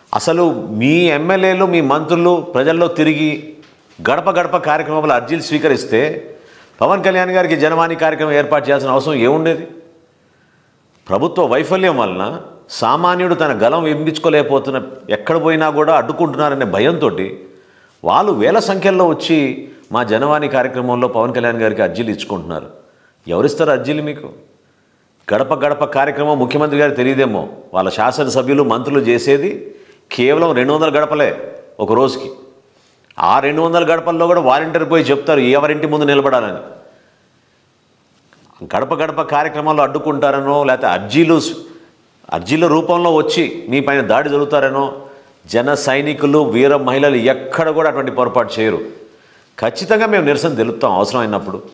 అసలు మీ ఎమ్మెల్యేలు మీ మంత్రులు ప్రజల్లో తిరిగి గడప గడప కార్యక్రమంలో అర్జీలు స్వీకరిస్తే పవన్ కళ్యాణ్ గారికి జనవాణి కార్యక్రమం ఏర్పాటు చేయాల్సిన అవసరం ఏముండేది ప్రభుత్వ వైఫల్యం వలన సామాన్యుడు తన గలం వినిపించుకోలేకపోతున్న ఎక్కడ పోయినా కూడా అడ్డుకుంటున్నారనే భయంతో వాళ్ళు వేల సంఖ్యలో వచ్చి మా జనవాణి కార్యక్రమంలో పవన్ కళ్యాణ్ గారికి అర్జీలు ఇచ్చుకుంటున్నారు ఎవరిస్తారు అర్జీలు మీకు గడప గడప కార్యక్రమం ముఖ్యమంత్రి గారికి తెలియదేమో వాళ్ళ శాసనసభ్యులు మంత్రులు చేసేది కేవలం రెండు వందల గడపలే ఒక రోజుకి ఆ రెండు వందల గడపల్లో కూడా వాలంటీర్ పోయి చెప్తారు ఎవరింటి ముందు నిలబడాలని గడప గడప కార్యక్రమాల్లో అడ్డుకుంటారనో లేకపోతే అర్జీలు అర్జీల రూపంలో వచ్చి మీ పైన దాడి జరుగుతారనో జన సైనికులు వీర మహిళలు ఎక్కడ కూడా అటువంటి పొరపాటు చేయరు ఖచ్చితంగా మేము నిరసన తెలుపుతాం అవసరమైనప్పుడు